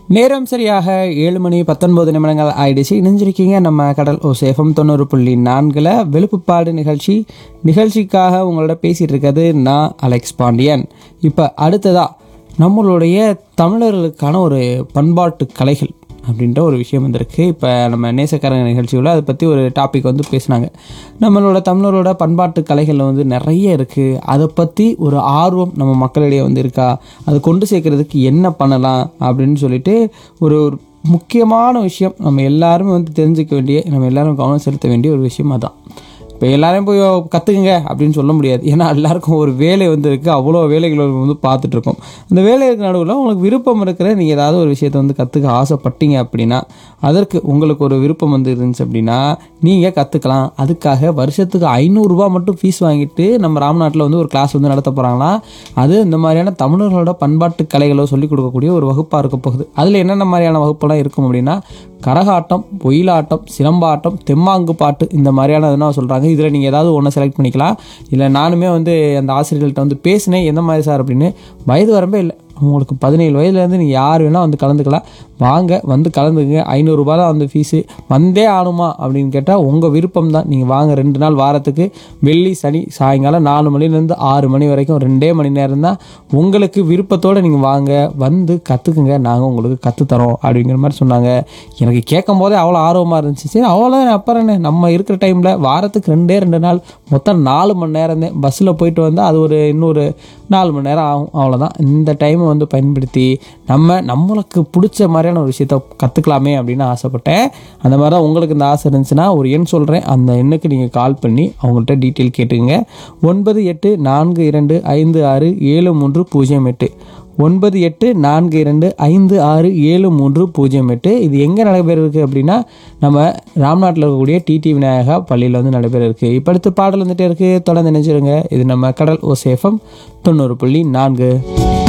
நேரம் சரியாக ஏழு மணி பத்தொன்பது நிமிடங்கள் ஆயிடுச்சு இணைஞ்சிருக்கீங்க நம்ம கடல் ஓ சேஃபம் தொண்ணூறு புள்ளி நான்கில் வெளுப்புப்பாடு நிகழ்ச்சி நிகழ்ச்சிக்காக உங்களோட பேசிகிட்டு இருக்கிறது நான் அலெக்ஸ் பாண்டியன் இப்போ அடுத்ததா நம்மளுடைய தமிழர்களுக்கான ஒரு பண்பாட்டு கலைகள் அப்படின்ற ஒரு விஷயம் வந்திருக்கு இப்போ நம்ம நேசக்காரங்க நிகழ்ச்சியில் அதை பற்றி ஒரு டாபிக் வந்து பேசினாங்க நம்மளோட தமிழரோட பண்பாட்டு கலைகளில் வந்து நிறைய இருக்குது அதை பற்றி ஒரு ஆர்வம் நம்ம மக்களிடையே வந்து இருக்கா அதை கொண்டு சேர்க்கறதுக்கு என்ன பண்ணலாம் அப்படின்னு சொல்லிட்டு ஒரு ஒரு முக்கியமான விஷயம் நம்ம எல்லாருமே வந்து தெரிஞ்சுக்க வேண்டிய நம்ம எல்லாரும் கவனம் செலுத்த வேண்டிய ஒரு விஷயம் அதான் இப்போ எல்லாரையும் போய் கற்றுக்குங்க அப்படின்னு சொல்ல முடியாது ஏன்னா எல்லாருக்கும் ஒரு வேலை வந்து இருக்குது அவ்வளோ வேலைகள் வந்து பார்த்துட்டு இருக்கோம் அந்த வேலைகளுக்கு நடுவில் உங்களுக்கு விருப்பம் இருக்கிற நீங்கள் ஏதாவது ஒரு விஷயத்தை வந்து கற்றுக்க ஆசைப்பட்டீங்க அப்படின்னா அதற்கு உங்களுக்கு ஒரு விருப்பம் வந்து இருந்துச்சு அப்படின்னா நீங்கள் கற்றுக்கலாம் அதுக்காக வருஷத்துக்கு ஐநூறுரூவா மட்டும் ஃபீஸ் வாங்கிட்டு நம்ம ராம்நாட்டில் வந்து ஒரு கிளாஸ் வந்து நடத்த போகிறாங்களா அது இந்த மாதிரியான தமிழர்களோட பண்பாட்டு கலைகளை சொல்லிக் கொடுக்கக்கூடிய ஒரு வகுப்பாக இருக்க போகுது அதில் என்னென்ன மாதிரியான வகுப்பெல்லாம் இருக்கும் அப்படின்னா கரகாட்டம் ஒயிலாட்டம் சிலம்பாட்டம் தெம்மாங்கு பாட்டு இந்த மாதிரியான இதெல்லாம் சொல்கிறாங்க இதில் நீங்கள் ஏதாவது ஒன்று செலக்ட் பண்ணிக்கலாம் இல்லை நானுமே வந்து அந்த ஆசிரியர்கள்ட்ட வந்து பேசினேன் எந்த மாதிரி சார் அப்படின்னு வயது வரம்பே இல்லை உங்களுக்கு பதினேழு வயதுலேருந்து நீங்கள் யார் வேணால் வந்து கலந்துக்கலாம் வாங்க வந்து கலந்துக்குங்க ஐநூறுரூபா தான் வந்து ஃபீஸு வந்தே ஆகணுமா அப்படின்னு கேட்டால் உங்கள் விருப்பம் தான் நீங்கள் வாங்க ரெண்டு நாள் வாரத்துக்கு வெள்ளி சனி சாயங்காலம் நாலு மணிலேருந்து ஆறு மணி வரைக்கும் ரெண்டே மணி நேரம் தான் உங்களுக்கு விருப்பத்தோடு நீங்கள் வாங்க வந்து கற்றுக்குங்க நாங்கள் உங்களுக்கு கற்றுத்தரோம் அப்படிங்கிற மாதிரி சொன்னாங்க எனக்கு கேட்கும் போதே அவ்வளோ ஆர்வமாக இருந்துச்சு சரி அவ்வளோ அப்புறம் என்ன நம்ம இருக்கிற டைமில் வாரத்துக்கு ரெண்டே ரெண்டு நாள் மொத்தம் நாலு மணி நேரம் தான் பஸ்ஸில் போயிட்டு வந்தால் அது ஒரு இன்னொரு நாலு மணி நேரம் ஆகும் அவ்வளோதான் இந்த டைமை வந்து பயன்படுத்தி நம்ம நம்மளுக்கு பிடிச்ச மாதிரியான ஒரு விஷயத்த கற்றுக்கலாமே அப்படின்னு ஆசைப்பட்டேன் அந்த மாதிரி தான் உங்களுக்கு இந்த ஆசை இருந்துச்சுன்னா ஒரு எண் சொல்கிறேன் அந்த எண்ணுக்கு நீங்கள் கால் பண்ணி அவங்கள்ட்ட டீட்டெயில் கேட்டுங்க ஒன்பது எட்டு நான்கு இரண்டு ஐந்து ஆறு ஏழு மூன்று பூஜ்ஜியம் எட்டு ஒன்பது எட்டு நான்கு இரண்டு ஐந்து ஆறு ஏழு மூன்று பூஜ்ஜியம் எட்டு இது எங்கே நடைபெற இருக்குது அப்படின்னா நம்ம ராம்நாட்டில் இருக்கக்கூடிய டிடி விநாயகா பள்ளியில் வந்து நடைபெற இருக்குது இப்போ அடுத்து பாடல் வந்துட்டே இருக்குது தொடர்ந்து நினைச்சிருங்க இது நம்ம கடல் ஓ சேஃபம் தொண்ணூறு புள்ளி நான்கு